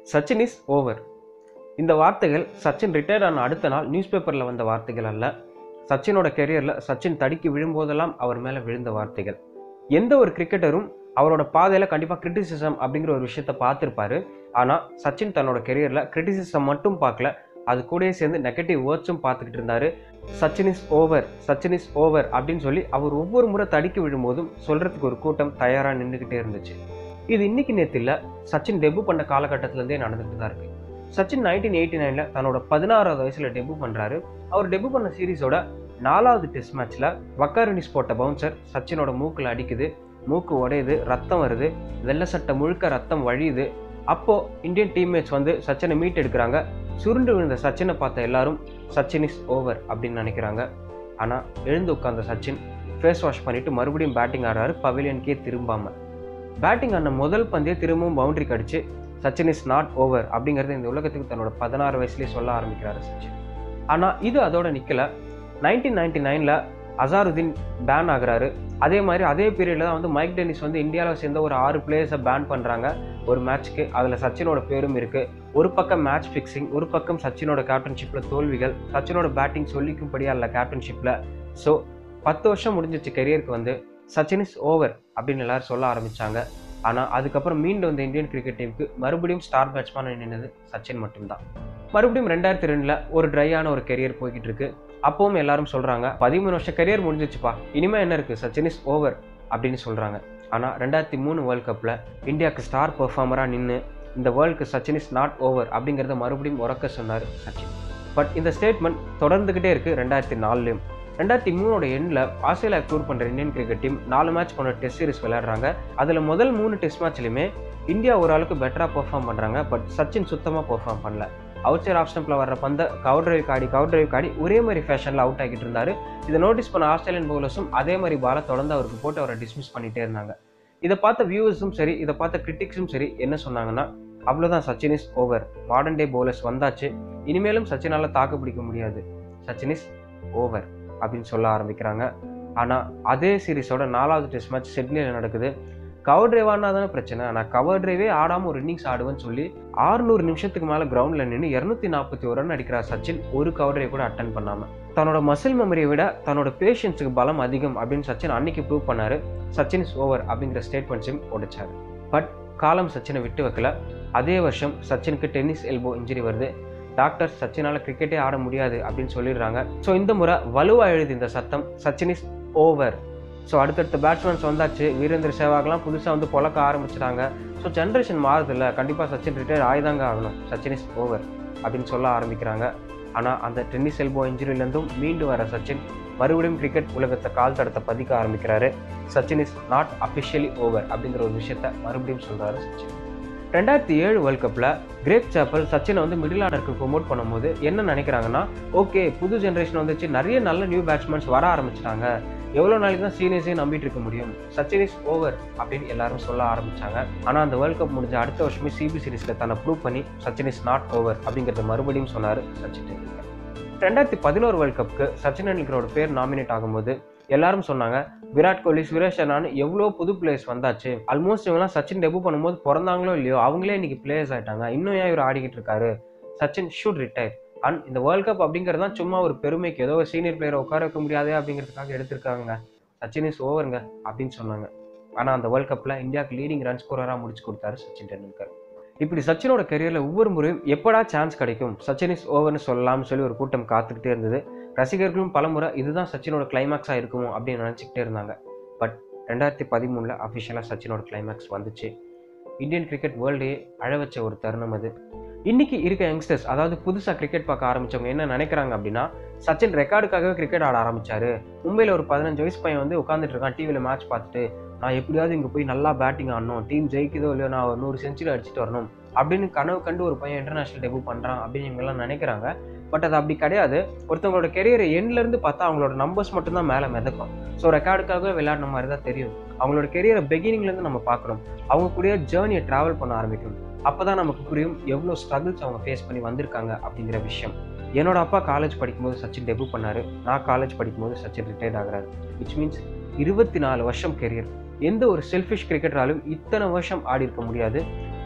Sachin is over இந்த வார்த்தைகள் Sachin retired ஆன அடுத்த நாள் நியூஸ் பேப்பரில் வந்த வார்த்தைகள் அல்ல சச்சினோட கெரியரில் சச்சின் தடுக்கி விழும்போதெல்லாம் அவர் மேலே விழுந்த வார்த்தைகள் எந்த ஒரு கிரிக்கெட்டரும் அவரோட பாதையில் கண்டிப்பாக கிரிட்டிசிசம் அப்படிங்கிற ஒரு விஷயத்த பார்த்துருப்பாரு ஆனால் சச்சின் தன்னோட கெரியரில் கிரிட்டிசிசம் மட்டும் பார்க்கல அது கூடயே சேர்ந்து நெகட்டிவ் வேர்ட்ஸும் பார்த்துக்கிட்டு இருந்தாரு Sachin is over Sachin is over அப்படின்னு சொல்லி அவர் ஒவ்வொரு முறை தடுக்கி விழும்போதும் சொல்றதுக்கு ஒரு கூட்டம் தயாராக நின்றுக்கிட்டே இருந்துச்சு இது இன்னைக்கு நேற்று இல்லை சச்சின் டெபு பண்ண காலகட்டத்திலேருந்தே நடந்துட்டு தான் இருக்கு சச்சின் நைன்டீன் எயிட்டி நைனில் தன்னோட பதினாறாவது வயசில் டெபு பண்ணுறாரு அவர் டெபு பண்ண சீரிஸோட நாலாவது டெஸ்ட் மேட்ச்சில் வக்காரனிஸ் போட்ட பவுன்சர் சச்சினோட மூக்கில் அடிக்குது மூக்கு உடையுது ரத்தம் வருது வெள்ளை சட்டை முழுக்க ரத்தம் வழியுது அப்போ இந்தியன் டீம்மேட்ஸ் வந்து சச்சினை மீட் எடுக்கிறாங்க சுருண்டு விழுந்த சச்சினை பார்த்த எல்லாரும் சச்சின் இஸ் ஓவர் அப்படின்னு நினைக்கிறாங்க ஆனால் எழுந்து உட்கார்ந்த சச்சின் ஃபேஸ் வாஷ் பண்ணிட்டு மறுபடியும் பேட்டிங் ஆடுறாரு பவிலியனுக்கே திரும்பாம பேட்டிங் ஆன முதல் பந்தே திரும்பவும் பவுண்டரி கடிச்சு சச்சின் இஸ் நாட் ஓவர் அப்படிங்கிறத இந்த உலகத்துக்கு தன்னோட பதினாறு வயசுலேயே சொல்ல ஆரம்பிக்கிறாரு சச்சின் ஆனால் இது அதோட நிற்கல நைன்டீன் நைன்டி நைனில் அசாருதீன் பேன் ஆகுறாரு அதே மாதிரி அதே பீரியடில் தான் வந்து மைக் டென்னிஸ் வந்து இந்தியாவில் சேர்ந்த ஒரு ஆறு பிளேயர்ஸை பேன் பண்ணுறாங்க ஒரு மேட்ச்க்கு அதில் சச்சினோட பேரும் இருக்குது ஒரு பக்கம் மேட்ச் ஃபிக்ஸிங் ஒரு பக்கம் சச்சினோட கேப்டன்ஷிப்பில் தோல்விகள் சச்சினோட பேட்டிங் சொல்லிக்கும்படியா இல்லை கேப்டன்ஷிப்பில் ஸோ பத்து வருஷம் முடிஞ்சிச்சு கெரியருக்கு வந்து சச்சின் இஸ் ஓவர் அப்படின்னு எல்லாரும் சொல்ல ஆரம்பித்தாங்க ஆனால் அதுக்கப்புறம் மீண்டும் இந்த இந்தியன் கிரிக்கெட் டீமுக்கு மறுபடியும் ஸ்டார் பேட்ஸ்மேன் நின்னது சச்சின் மட்டும்தான் மறுபடியும் ரெண்டாயிரத்தி ரெண்டில் ஒரு ட்ரையான ஒரு கெரியர் போய்கிட்டு இருக்கு அப்பவும் எல்லாரும் சொல்கிறாங்க பதிமூணு வருஷம் கெரியர் முடிஞ்சிச்சுப்பா இனிமேல் என்ன இருக்குது சச்சின் இஸ் ஓவர் அப்படின்னு சொல்கிறாங்க ஆனால் ரெண்டாயிரத்தி மூணு வேர்ல்ட் கப்பில் இந்தியாவுக்கு ஸ்டார் பெர்ஃபார்மராக நின்று இந்த வேர்ல்டுக்கு சச்சின் இஸ் நாட் ஓவர் அப்படிங்கிறத மறுபடியும் உறக்க சொன்னார் சச்சின் பட் இந்த ஸ்டேட்மெண்ட் தொடர்ந்துக்கிட்டே இருக்குது ரெண்டாயிரத்தி நாலுலேயும் ரெண்டாயிரத்தி மூணோட எண்டில் ஆஸ்திரேலியா டூர் பண்ணுற இந்தியன் கிரிக்கெட் டீம் நாலு மேட்ச் கொண்ட டெஸ்ட் சீரிஸ் விளையாடுறாங்க அதில் முதல் மூணு டெஸ்ட் மேட்ச்லையுமே இந்தியா ஓரளவுக்கு பெட்டராக பெர்ஃபார்ம் பண்ணுறாங்க பட் சச்சின் சுத்தமாக பெர்ஃபார்ம் பண்ணல அவுட் சைட் ஆஃப் ஸ்டம்பில் வர்ற பந்த கவர் டிரைவ் காடி கவர் டிரைவ் காடி ஒரே மாதிரி ஃபேஷனில் அவுட் ஆகிட்டு இருந்தார் இதை நோட்டீஸ் பண்ண ஆஸ்திரேலியன் பவுலர்ஸும் அதே மாதிரி பாலை தொடர்ந்து அவருக்கு போட்டு அவரை டிஸ்மிஸ் பண்ணிகிட்டே இருந்தாங்க இதை பார்த்த வியூவர்ஸும் சரி இதை பார்த்த கிரிட்டிக்ஸும் சரி என்ன சொன்னாங்கன்னா அவ்வளோதான் Sachin is over modern day bowlers வந்தாச்சு இனிமேலும் சச்சினால் தாக்கு பிடிக்க முடியாது சச்சின் இஸ் ஓவர் அப்படின்னு சொல்ல ஆரம்பிக்கிறாங்க ஆனால் அதே சீரிஸோட நாலாவது டெஸ்ட் மேட்ச் சிட்னியில் நடக்குது கவர் டிரைவானா தானே பிரச்சனை ஆனால் கவர் டிரைவே ஆடாமல் ஒரு இன்னிங்ஸ் ஆடுவேன்னு சொல்லி ஆறுநூறு நிமிஷத்துக்கு மேலே கிரவுண்டில் நின்று இரநூத்தி நாற்பத்தி ஒரு ரன் அடிக்கிறார் சச்சின் ஒரு கவர் டிரைவ் கூட அட்டன் பண்ணாமல் தன்னோட மசில் மெமரியை விட தன்னோட பேஷன்ஸுக்கு பலம் அதிகம் அப்படின்னு சச்சின் அன்னைக்கு ப்ரூவ் பண்ணாரு சச்சின் இஸ் ஓவர் அப்படிங்கிற ஸ்டேட்மெண்ட்ஸையும் உடைச்சாரு பட் காலம் சச்சினை விட்டு வைக்கல அதே வருஷம் சச்சினுக்கு டென்னிஸ் எல்போ இன்ஜுரி வருது டாக்டர் சச்சினால் கிரிக்கெட்டே ஆட முடியாது அப்படின்னு சொல்லிடுறாங்க ஸோ இந்த முறை வலுவாக எழுதி இந்த சத்தம் சச்சின் இஸ் ஓவர் ஸோ அடுத்தடுத்த பேட்ஸ்மேன்ஸ் வந்தாச்சு வீரேந்திர சேவாகெலாம் புதுசாக வந்து பொழக்க ஆரம்பிச்சிட்டாங்க ஸோ ஜென்ரேஷன் மாறுதில்ல கண்டிப்பாக சச்சின் ரிட்டையர் ஆயுதாங்க ஆகணும் சச்சின் இஸ் ஓவர் அப்படின்னு சொல்ல ஆரம்பிக்கிறாங்க ஆனால் அந்த டென்னிஸ் எல்போ இன்ஜுரியிலேருந்தும் மீண்டு வர சச்சின் மறுபடியும் கிரிக்கெட் உலகத்தை கால் தடத்தை பதிக்க ஆரம்பிக்கிறாரு Sachin is not officially over அப்படிங்கிற ஒரு விஷயத்த மறுபடியும் சொல்கிறாரு சச்சின் ரெண்டாயிரத்தி ஏழு வேர்ல்ட் கப்பில் கிரேப் சாப்பல் சச்சினை வந்து மிடில் ஆர்டருக்கு ப்ரொமோட் பண்ணும்போது என்ன நினைக்கிறாங்கன்னா ஓகே புது ஜென்ரேஷன் வந்துச்சு நிறைய நல்ல நியூ பேட்ஸ்மேன்ஸ் வர ஆரம்பிச்சிட்டாங்க எவ்வளோ நாளைக்கு தான் சீனியர்ஸையும் நம்பிட்டு இருக்க முடியும் சச்சின் இஸ் ஓவர் அப்படின்னு எல்லாரும் சொல்ல ஆரம்பிச்சாங்க ஆனால் அந்த வேர்ல்ட் கப் முடிஞ்ச அடுத்த வருஷமே சிபி சீரிஸில் தன்னை ப்ரூவ் பண்ணி சச்சின் இஸ் நாட் ஓவர் அப்படிங்கிறத மறுபடியும் சொன்னார் சச்சின் டெண்டுல்கர் ரெண்டாயிரத்தி பதினோரு வேர்ல்ட் கப்புக்கு சச்சின் டெண்டுல்கரோட பேர் நாமினேட் ஆகும்போது எல்லாரும் சொன்னாங்க விராட் கோலி சுரேஷ் ரெய்னான்னு எவ்வளோ புது பிளேயர்ஸ் வந்தாச்சு ஆல்மோஸ்ட் இவங்கலாம் சச்சின் டெபு பண்ணும்போது பிறந்தாங்களோ இல்லையோ அவங்களே இன்னைக்கு பிளேயர்ஸ் ஆயிட்டாங்க இன்னும் ஏன் இவர் ஆடிக்கிட்டு இருக்காரு சச்சின் ஷுட் ரிட்டையர் அண்ட் இந்த வேர்ல்ட் கப் அப்படிங்கிறது தான் சும்மா ஒரு பெருமைக்கு ஏதோ ஒரு சீனியர் பிளேயரை உட்கார வைக்க முடியாதே அப்படிங்கிறதுக்காக எடுத்திருக்காங்க சச்சின் இஸ் ஓவருங்க அப்படின்னு சொன்னாங்க ஆனால் அந்த வேர்ல்ட் கப்பில் இந்தியாவுக்கு லீடிங் ரன் ஸ்கோரராக முடிச்சு கொடுத்தாரு சச்சின் டெண்டுல்கர் இப்படி சச்சினோட கெரியரில் ஒவ்வொரு முறையும் எப்படா சான்ஸ் கிடைக்கும் சச்சின் இஸ் ஓவர்னு சொல்லலாம்னு சொல்லி ஒரு கூட்டம் காத்துக்கிட்டே இருந்தது ரசிகர்களும் பலமுறை இதுதான் சச்சினோட கிளைமேக்ஸாக இருக்குமோ அப்படின்னு நினச்சிக்கிட்டே இருந்தாங்க பட் ரெண்டாயிரத்தி பதிமூணில் அஃபிஷியலாக சச்சினோட கிளைமேக்ஸ் வந்துச்சு இந்தியன் கிரிக்கெட் வேர்ல்டையே அழ வச்ச ஒரு தருணம் அது இன்னைக்கு இருக்க யங்ஸ்டர்ஸ் அதாவது புதுசாக கிரிக்கெட் பார்க்க ஆரம்பிச்சவங்க என்ன நினைக்கிறாங்க அப்படின்னா சச்சின் ரெக்கார்டுக்காகவே கிரிக்கெட் ஆட ஆரம்பிச்சாரு மும்பையில் ஒரு பதினஞ்சு வயசு பையன் வந்து உட்காந்துட்டு இருக்கான் டிவியில் மேட்ச் பார்த்துட்டு நான் எப்படியாவது இங்கே போய் நல்லா பேட்டிங் ஆடணும் டீம் ஜெயிக்குதோ இல்லையோ நான் ஒரு நூறு செஞ்சுரி அடிச்சுட்டு வரணும் அப்படின்னு கனவு கண்டு ஒரு பையன் இன்டர்நேஷனல் டெபியூ பண்ணுறான் அப்படின்னு இவங்கெல்லாம் நினைக்கிறாங்க பட் அது அப்படி கிடையாது ஒருத்தவங்களோட கெரியர் எண்ட்லேருந்து பார்த்தா அவங்களோட நம்பர்ஸ் மட்டும்தான் மேலே மிதக்கும் ஸோ ரெக்கார்டுக்காகவே விளையாடின மாதிரி தான் தெரியும் அவங்களோட கெரியரை பிகினிங்லேருந்து நம்ம பார்க்கணும் அவங்க கூடயே ஜேர்னியை ட்ராவல் பண்ண ஆரம்பிக்கணும் அப்போ தான் நமக்கு புரியும் எவ்வளோ ஸ்ட்ரகிள்ஸ் அவங்க ஃபேஸ் பண்ணி வந்திருக்காங்க அப்படிங்கிற விஷயம் என்னோட அப்பா காலேஜ் படிக்கும்போது சச்சின் டெபியூ பண்ணாரு நான் காலேஜ் படிக்கும்போது சச்சின் ரிட்டையர்ட் ஆகிறாரு விச் மீன்ஸ் இருபத்தி நாலு வருஷம் கெரியர் எந்த ஒரு செல்ஃபிஷ் கிரிக்கெட்டராலும் இத்தனை வருஷம் ஆடி இருக்க முடியாது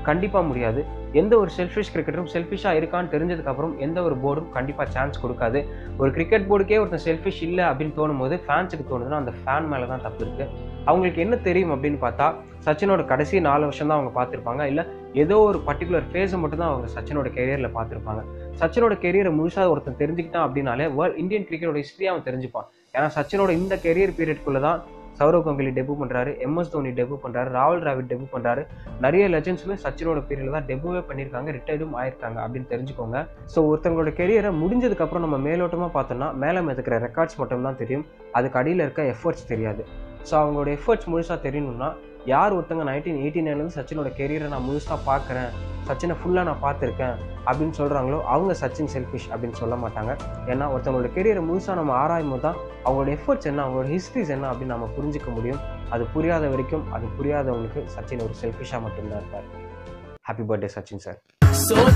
கண்டிப்பாக முடியாது எந்த ஒரு செல்ஃபிஷ் கிரிக்கெட்டரும் செல்ஃபிஷாக இருக்கான்னு தெரிஞ்சதுக்கப்புறம் எந்த ஒரு போர்டும் கண்டிப்பாக சான்ஸ் கொடுக்காது ஒரு கிரிக்கெட் போர்டுக்கே ஒருத்தன் செல்ஃபிஷ் இல்லை அப்படின்னு தோணும் போது ஃபேன்ஸுக்கு தோணுதுன்னா அந்த ஃபேன் மேலே தான் தப்பு இருக்குது அவங்களுக்கு என்ன தெரியும் அப்படின்னு பார்த்தா சச்சினோட கடைசி நாலு வருஷம் தான் அவங்க பார்த்துருப்பாங்க இல்லை ஏதோ ஒரு பர்டிகுலர் ஃபேஸை மட்டும் தான் அவங்க சச்சினோட கெரியரில் பார்த்துருப்பாங்க சச்சினோட கெரியரை முழுசாக ஒருத்தன் தெரிஞ்சுக்கிட்டான் அப்படின்னாலே வேர்ல்ட் இந்தியன் கிரிக்கெட்டோட ஹிஸ்ட்ரி அவன் தெரிஞ்சுப்பான் ஏன்னா சச்சினோட இந்த கெரியர் பீரியட்குள்ளே தான் சௌரவ் கங்குலி டெபு பண்ணுறாரு எம்எஸ் தோனி டெபு பண்ணுறாரு ராகுல் டிராவிட் டெபு பண்ணுறாரு நிறைய லெஜண்ட்ஸுமே சச்சினோட பீரியடில் தான் டெபுவே பண்ணியிருக்காங்க ரிட்டையர்டும் ஆயிருக்காங்க அப்படின்னு தெரிஞ்சுக்கோங்க ஸோ ஒருத்தவங்களோட கெரியரை முடிஞ்சதுக்கப்புறம் நம்ம மேலோட்டமாக பார்த்தோம்னா மேலே மிதக்கிற ரெக்கார்ட்ஸ் மட்டும் தான் தெரியும் அதுக்கு அடியில் இருக்க எஃபர்ட்ஸ் தெரியாது ஸோ அவங்களோட எஃபர்ட்ஸ் முழுசாக தெரியணும்னா யார் ஒருத்தங்க நைன்டீன் எயிட்டி நைன்லேருந்து சச்சினோட கெரியரை நான் முழுசாக பார்க்குறேன் சச்சினை ஃபுல்லாக நான் பார்த்துருக்கேன் அப்படின்னு சொல்கிறாங்களோ அவங்க சச்சின் செல்ஃபிஷ் அப்படின்னு சொல்ல மாட்டாங்க ஏன்னா ஒருத்தவங்களோட கெரியரை முழுசாக நம்ம ஆராயும் போது தான் அவங்களோட எஃபர்ட்ஸ் என்ன அவங்களோட ஹிஸ்ட்ரிஸ் என்ன அப்படின்னு நம்ம புரிஞ்சிக்க முடியும் அது புரியாத வரைக்கும் அது புரியாதவங்களுக்கு சச்சின் ஒரு செல்ஃபிஷாக மட்டும்தான் இருப்பார் happy birthday Sachin sir So